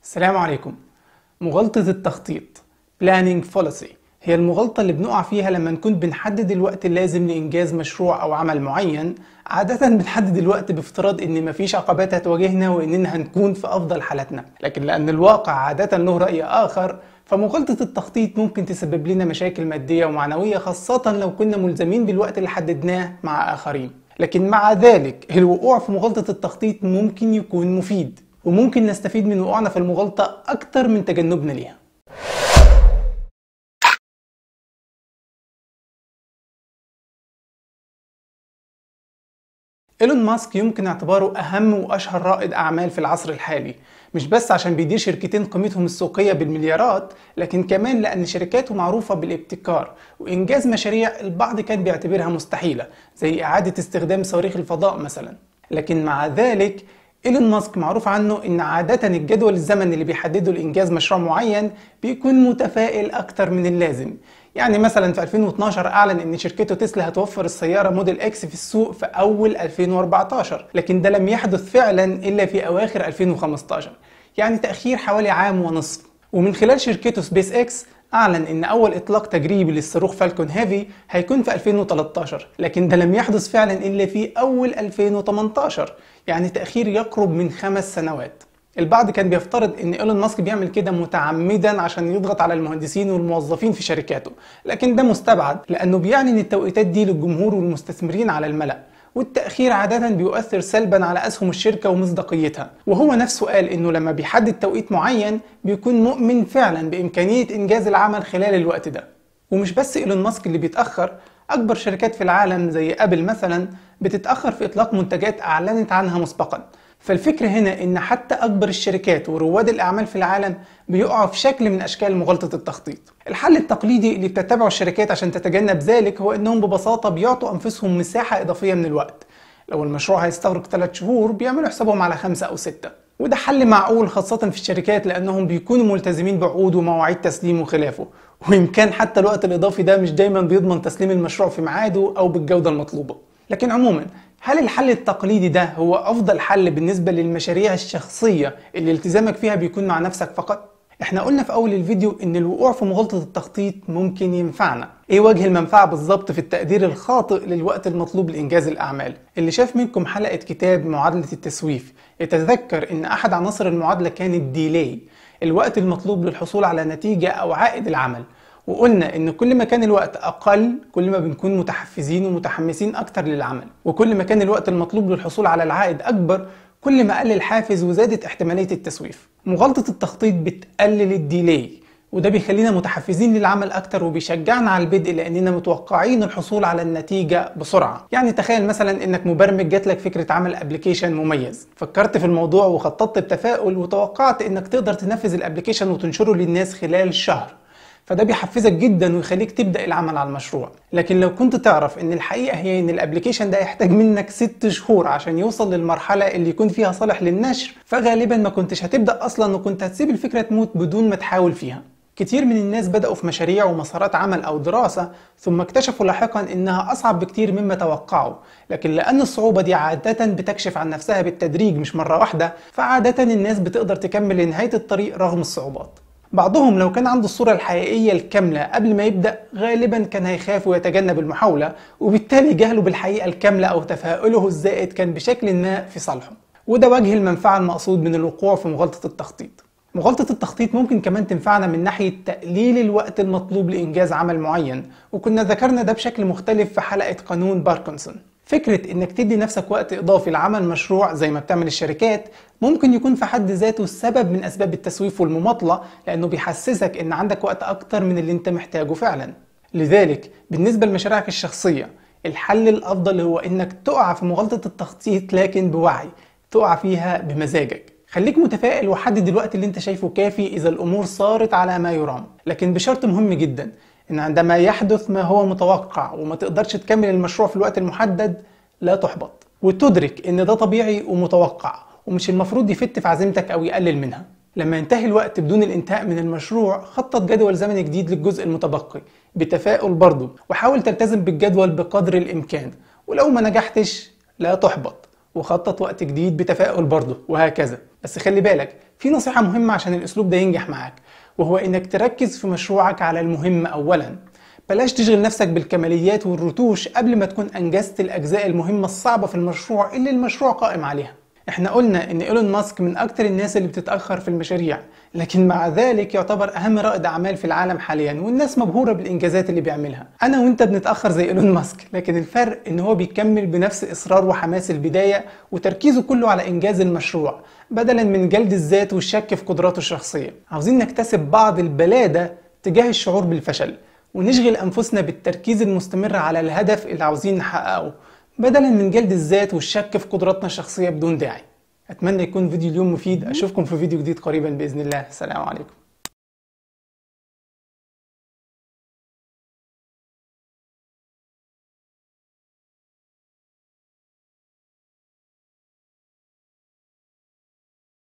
السلام عليكم مغالطة التخطيط Planning Fallacy هي المغالطة اللي بنقع فيها لما نكون بنحدد الوقت اللازم لإنجاز مشروع أو عمل معين عادة بنحدد الوقت بافتراض إن مفيش عقبات هتواجهنا وإننا هنكون في أفضل حالاتنا لكن لأن الواقع عادة له رأي آخر فمغالطة التخطيط ممكن تسبب لنا مشاكل مادية ومعنوية خاصة لو كنا ملزمين بالوقت اللي حددناه مع آخرين لكن مع ذلك الوقوع في مغالطة التخطيط ممكن يكون مفيد وممكن نستفيد من وقوعنا في المغالطة أكتر من تجنبنا ليها إيلون ماسك يمكن اعتباره أهم وأشهر رائد أعمال في العصر الحالي مش بس عشان بيدير شركتين قيمتهم السوقية بالمليارات لكن كمان لأن شركاته معروفة بالابتكار وإنجاز مشاريع البعض كان بيعتبرها مستحيلة زي إعادة استخدام صواريخ الفضاء مثلا لكن مع ذلك ايلون ماسك معروف عنه ان عادة الجدول الزمني اللي بيحدده لانجاز مشروع معين بيكون متفائل اكتر من اللازم يعني مثلا في 2012 اعلن ان شركته تسلا هتوفر السيارة موديل اكس في السوق في اول 2014 لكن ده لم يحدث فعلا الا في اواخر 2015 يعني تأخير حوالي عام ونصف ومن خلال شركته سبيس اكس أعلن إن أول إطلاق تجريبي للصاروخ فالكون هيفي هيكون في 2013 لكن ده لم يحدث فعلا إلا في أول 2018 يعني تأخير يقرب من خمس سنوات البعض كان بيفترض ان ايلون ماسك بيعمل كده متعمدا عشان يضغط على المهندسين والموظفين في شركاته لكن ده مستبعد لانه بيعلن التوقيتات دي للجمهور والمستثمرين على الملأ والتأخير عادة بيؤثر سلبا على أسهم الشركة ومصداقيتها وهو نفسه قال إنه لما بيحدد توقيت معين بيكون مؤمن فعلا بإمكانية إنجاز العمل خلال الوقت ده ومش بس إيلون ماسك اللي بيتأخر أكبر شركات في العالم زي أبل مثلا بتتأخر في إطلاق منتجات أعلنت عنها مسبقا فالفكرة هنا إن حتى أكبر الشركات ورواد الأعمال في العالم بيقعوا في شكل من أشكال مغالطة التخطيط. الحل التقليدي اللي بتتبعه الشركات عشان تتجنب ذلك هو إنهم ببساطة بيعطوا أنفسهم مساحة إضافية من الوقت. لو المشروع هيستغرق 3 شهور بيعملوا حسابهم على 5 أو 6. وده حل معقول خاصة في الشركات لأنهم بيكونوا ملتزمين بعقود ومواعيد تسليم وخلافه وإن كان حتى الوقت الإضافي ده مش دايما بيضمن تسليم المشروع في ميعاده أو بالجودة المطلوبة لكن عموما هل الحل التقليدي ده هو أفضل حل بالنسبة للمشاريع الشخصية اللي التزامك فيها بيكون مع نفسك فقط؟ احنا قلنا في أول الفيديو إن الوقوع في مغالطة التخطيط ممكن ينفعنا. إيه وجه المنفعة بالظبط في التقدير الخاطئ للوقت المطلوب لإنجاز الأعمال؟ اللي شاف منكم حلقة كتاب معادلة التسويف يتذكر إن أحد عناصر المعادلة كان الديلاي، الوقت المطلوب للحصول على نتيجة أو عائد العمل. وقلنا ان كل ما كان الوقت اقل كل ما بنكون متحفزين ومتحمسين اكتر للعمل وكل ما كان الوقت المطلوب للحصول على العائد اكبر كل ما قل الحافز وزادت احتماليه التسويف مغالطه التخطيط بتقلل الديلاي وده بيخلينا متحفزين للعمل اكتر وبيشجعنا على البدء لاننا متوقعين الحصول على النتيجه بسرعه يعني تخيل مثلا انك مبرمج جاتلك فكره عمل ابلكيشن مميز فكرت في الموضوع وخططت بتفاؤل وتوقعت انك تقدر تنفذ الابلكيشن وتنشره للناس خلال شهر فده بيحفزك جدا ويخليك تبدا العمل على المشروع لكن لو كنت تعرف ان الحقيقه هي ان الابلكيشن ده يحتاج منك ست شهور عشان يوصل للمرحله اللي يكون فيها صالح للنشر فغالبا ما كنتش هتبدا اصلا وكنت هتسيب الفكره تموت بدون ما تحاول فيها كتير من الناس بدأوا في مشاريع ومسارات عمل أو دراسة ثم اكتشفوا لاحقا إنها أصعب بكتير مما توقعوا لكن لأن الصعوبة دي عادة بتكشف عن نفسها بالتدريج مش مرة واحدة فعادة الناس بتقدر تكمل لنهاية الطريق رغم الصعوبات بعضهم لو كان عنده الصورة الحقيقية الكاملة قبل ما يبدأ غالبا كان هيخاف ويتجنب المحاولة وبالتالي جهله بالحقيقة الكاملة أو تفاؤله الزائد كان بشكل ما في صالحه وده وجه المنفعة المقصود من الوقوع في مغالطة التخطيط مغالطة التخطيط ممكن كمان تنفعنا من ناحية تقليل الوقت المطلوب لإنجاز عمل معين وكنا ذكرنا ده بشكل مختلف في حلقة قانون باركنسون فكرة انك تدي نفسك وقت اضافي لعمل مشروع زي ما بتعمل الشركات ممكن يكون في حد ذاته سبب من اسباب التسويف والمماطلة لانه بيحسسك ان عندك وقت اكتر من اللي انت محتاجه فعلا لذلك بالنسبة لمشاريعك الشخصية الحل الافضل هو انك تقع في مغالطة التخطيط لكن بوعي تقع فيها بمزاجك خليك متفائل وحدد الوقت اللي انت شايفه كافي اذا الامور صارت على ما يرام لكن بشرط مهم جدا ان عندما يحدث ما هو متوقع وما تقدرش تكمل المشروع في الوقت المحدد لا تحبط وتدرك ان ده طبيعي ومتوقع ومش المفروض يفت في عزيمتك او يقلل منها لما ينتهي الوقت بدون الانتهاء من المشروع خطط جدول زمني جديد للجزء المتبقي بتفاؤل برضه وحاول تلتزم بالجدول بقدر الامكان ولو ما نجحتش لا تحبط وخطط وقت جديد بتفاؤل برضه وهكذا بس خلي بالك في نصيحة مهمة عشان الأسلوب ده ينجح معاك وهو إنك تركز في مشروعك على المهم أولا بلاش تشغل نفسك بالكماليات والرتوش قبل ما تكون أنجزت الأجزاء المهمة الصعبة في المشروع اللي المشروع قائم عليها احنا قلنا ان ايلون ماسك من اكتر الناس اللي بتتاخر في المشاريع لكن مع ذلك يعتبر اهم رائد اعمال في العالم حاليا والناس مبهوره بالانجازات اللي بيعملها انا وانت بنتاخر زي ايلون ماسك لكن الفرق ان هو بيكمل بنفس اصرار وحماس البدايه وتركيزه كله على انجاز المشروع بدلا من جلد الذات والشك في قدراته الشخصيه عاوزين نكتسب بعض البلاده تجاه الشعور بالفشل ونشغل انفسنا بالتركيز المستمر على الهدف اللي عاوزين نحققه بدلا من جلد الذات والشك في قدراتنا الشخصية بدون داعي أتمنى يكون فيديو اليوم مفيد أشوفكم في فيديو جديد قريبا بإذن الله السلام عليكم